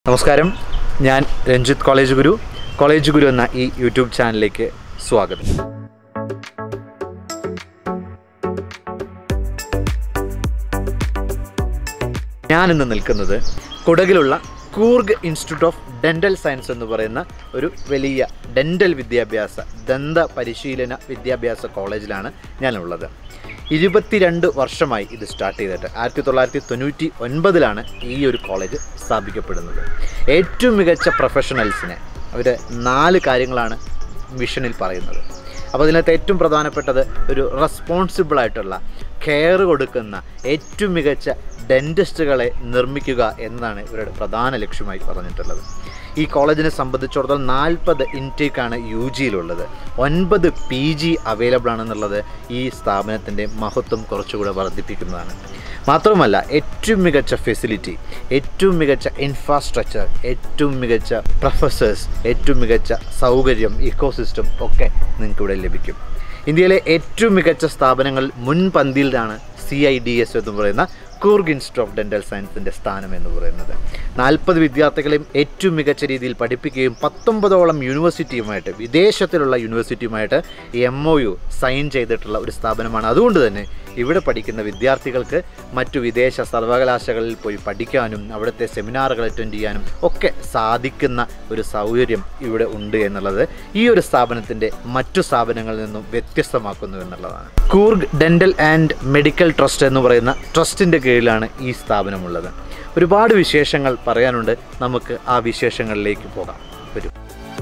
നമസ്കാരം ഞാൻ Ranjith college guru college guru എന്ന ഈ യൂട്യൂബ് ചാനലിലേക്ക് സ്വാഗതം ഞാനിന്ന് നിൽക്കുന്നത് കുടകിലുള്ള Coorg institute of dental science എന്ന് പറയുന്ന ഒരു വലിയ ഡെൻ്റൽ വിദ്യാഭ്യാസ ദന്ത പരിശീലന വിദ്യാഭ്യാസ കോളേജിലാണ് ഞാനുള്ളത് ഇരുപത്തിരണ്ട് വർഷമായി ഇത് സ്റ്റാർട്ട് ചെയ്തിട്ട് ആയിരത്തി തൊള്ളായിരത്തി തൊണ്ണൂറ്റി ഒൻപതിലാണ് ഈ ഒരു കോളേജ് സ്ഥാപിക്കപ്പെടുന്നത് ഏറ്റവും മികച്ച പ്രൊഫഷണൽസിനെ അവർ നാല് കാര്യങ്ങളാണ് മിഷനിൽ പറയുന്നത് അപ്പോൾ അതിനകത്ത് ഏറ്റവും പ്രധാനപ്പെട്ടത് ഒരു റെസ്പോൺസിബിൾ ആയിട്ടുള്ള കെയർ കൊടുക്കുന്ന ഏറ്റവും മികച്ച ഡെൻറ്റിസ്റ്റുകളെ നിർമ്മിക്കുക എന്നതാണ് ഇവരുടെ പ്രധാന ലക്ഷ്യമായി പറഞ്ഞിട്ടുള്ളത് ഈ കോളേജിനെ സംബന്ധിച്ചിടത്തോളം നാൽപ്പത് ഇൻടേക്കാണ് യു ജിയിലുള്ളത് ഒൻപത് പി ജി അവൈലബിൾ ആണെന്നുള്ളത് ഈ സ്ഥാപനത്തിൻ്റെ മഹത്വം കുറച്ചുകൂടെ വർദ്ധിപ്പിക്കുന്നതാണ് മാത്രമല്ല ഏറ്റവും മികച്ച ഫെസിലിറ്റി ഏറ്റവും മികച്ച ഇൻഫ്രാസ്ട്രക്ചർ ഏറ്റവും മികച്ച പ്രൊഫസേഴ്സ് ഏറ്റവും മികച്ച സൗകര്യം ഇക്കോസിസ്റ്റം ഒക്കെ നിങ്ങൾക്ക് ഇവിടെ ലഭിക്കും ഇന്ത്യയിലെ ഏറ്റവും മികച്ച സ്ഥാപനങ്ങൾ മുൻപന്തിയിലാണ് സി ഐ ഡി എസ് എന്ന് പറയുന്ന കൂർഗ് ഇൻസ്റ്റിറ്റ്യൂട്ട് ഓഫ് ഡെൻ്റൽ സയൻസിൻ്റെ സ്ഥാനം എന്ന് പറയുന്നത് നാൽപ്പത് വിദ്യാർത്ഥികളെയും ഏറ്റവും മികച്ച രീതിയിൽ പഠിപ്പിക്കുകയും പത്തൊമ്പതോളം യൂണിവേഴ്സിറ്റിയുമായിട്ട് വിദേശത്തിലുള്ള യൂണിവേഴ്സിറ്റിയുമായിട്ട് എം ഒ യു സൈൻ ചെയ്തിട്ടുള്ള ഒരു സ്ഥാപനമാണ് അതുകൊണ്ട് തന്നെ ഇവിടെ പഠിക്കുന്ന വിദ്യാർത്ഥികൾക്ക് മറ്റു വിദേശ സർവകലാശാലകളിൽ പോയി പഠിക്കാനും അവിടുത്തെ സെമിനാറുകൾ അറ്റൻഡ് ചെയ്യാനും ഒക്കെ സാധിക്കുന്ന ഒരു സൗകര്യം ഇവിടെ ഉണ്ട് എന്നുള്ളത് ഈ ഒരു സ്ഥാപനത്തിൻ്റെ മറ്റു സ്ഥാപനങ്ങളിൽ നിന്നും വ്യത്യസ്തമാക്കുന്നു എന്നുള്ളതാണ് Coorg dental and medical trust എന്ന് പറയുന്ന ട്രസ്റ്റിൻ്റെ കീഴിലാണ് ഈ സ്ഥാപനമുള്ളത് ഒരുപാട് വിശേഷങ്ങൾ പറയാനുണ്ട് നമുക്ക് ആ വിശേഷങ്ങളിലേക്ക് പോകാം വരും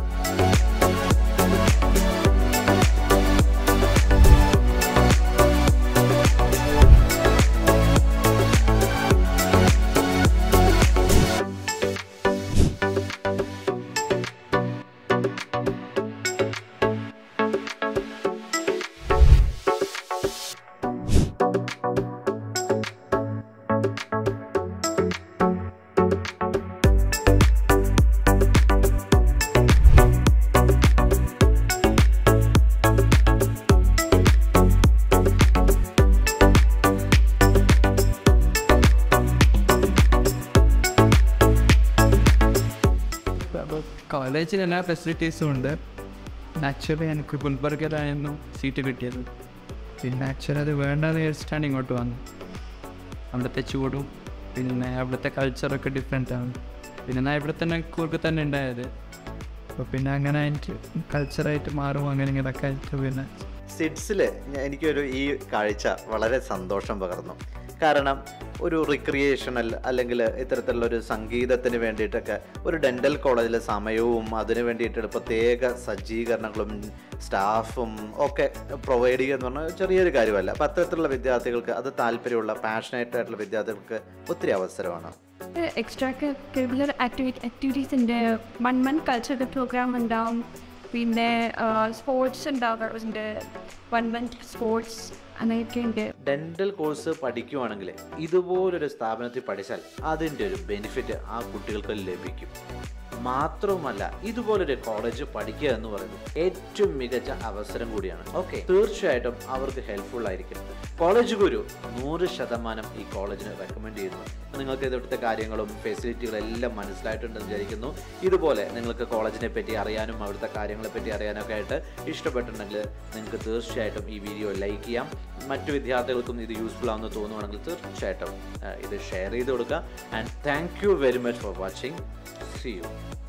അപ്പോൾ കോളേജിൽ എല്ലാ ഫെസിലിറ്റീസും ഉണ്ട് ആക്ച്വലി എനിക്ക് ഗുൽബർഗയിലായിരുന്നു സീറ്റ് കിട്ടിയത് പിന്നെ ആക്ച്വലി അത് വേണ്ടെന്ന് വിചാരിച്ചിട്ടാണ് ഇങ്ങോട്ട് വന്നത് അവിടുത്തെ ചൂടും പിന്നെ അവിടുത്തെ കൾച്ചറൊക്കെ ഡിഫറെൻ്റ് ആണ് പിന്നെ ഞാൻ ഇവിടെ തന്നെ കൂർക്ക് തന്നെ ഉണ്ടായത് അപ്പോൾ പിന്നെ അങ്ങനെ എനിക്ക് കൾച്ചറായിട്ട് മാറും അങ്ങനെ ഇങ്ങനെയൊക്കെ ആയിട്ട് പിന്നെ സിഡ്സിൽ എനിക്കൊരു ഈ കാഴ്ച വളരെ സന്തോഷം പകർന്നു കാരണം ഒരു റിക്രിയേഷണൽ അല്ലെങ്കിൽ ഇത്തരത്തിലുള്ള ഒരു സംഗീതത്തിന് വേണ്ടിയിട്ടൊക്കെ ഒരു ഡെൻ്റൽ കോളേജിലെ സമയവും അതിന് വേണ്ടിയിട്ട് പ്രത്യേക സജ്ജീകരണങ്ങളും സ്റ്റാഫും ഒക്കെ പ്രൊവൈഡ് ചെയ്യുക എന്ന് പറഞ്ഞാൽ ചെറിയൊരു കാര്യമല്ല അപ്പം അത്തരത്തിലുള്ള വിദ്യാർത്ഥികൾക്ക് അത് താല്പര്യമുള്ള പാഷനേറ്റ് ആയിട്ടുള്ള വിദ്യാർത്ഥികൾക്ക് ഒത്തിരി അവസരമാണ് എക്സ്ട്രാ കരിക്കുലർ ആക്ടിവിറ്റി ആക്ടിവിറ്റീസ് ഉണ്ട് വൺ മന്ത് കൾച്ചറൽ പ്രോഗ്രാം ഉണ്ടാവും പിന്നെ സ്പോർട്സ് ഉണ്ടാവാറുണ്ട് വൺ മന്ത് സ്പോർട്സ് അങ്ങനെയൊക്കെ ഉണ്ട് ഡെൻ്റൽ കോഴ്സ് പഠിക്കുവാണെങ്കിൽ ഇതുപോലൊരു സ്ഥാപനത്തിൽ പഠിച്ചാൽ അതിൻ്റെ ഒരു ബെനിഫിറ്റ് ആ കുട്ടികൾക്ക് ലഭിക്കും മാത്രവുമല്ല ഇതുപോലൊരു കോളേജ് പഠിക്കുക എന്ന് പറയുന്നത് ഏറ്റവും മികച്ച അവസരം കൂടിയാണ് ഓക്കെ തീർച്ചയായിട്ടും അവർക്ക് ഹെൽപ്ഫുൾ ആയിരിക്കും കോളേജ് ഗുരു നൂറ് ശതമാനം ഈ കോളേജിന് റെക്കമെൻഡ് ചെയ്യുന്നു നിങ്ങൾക്ക് ഇവിടുത്തെ കാര്യങ്ങളും ഫെസിലിറ്റികളും എല്ലാം മനസ്സിലായിട്ടുണ്ടെന്ന് വിചാരിക്കുന്നു ഇതുപോലെ നിങ്ങൾക്ക് കോളേജിനെ പറ്റി അറിയാനും അവിടുത്തെ കാര്യങ്ങളെ പറ്റി അറിയാനൊക്കെ ആയിട്ട് ഇഷ്ടപ്പെട്ടിട്ടുണ്ടെങ്കിൽ നിങ്ങൾക്ക് തീർച്ചയായിട്ടും ഈ വീഡിയോ ലൈക്ക് ചെയ്യാം മറ്റു വിദ്യാർത്ഥികൾക്കും ഇത് യൂസ്ഫുൾ ആണെന്ന് തോന്നുവാണെങ്കിൽ തീർച്ചയായിട്ടും ആ, ഇത് ഷെയർ ചെയ്ത് കൊടുക്കുക and thank you very much for watching see U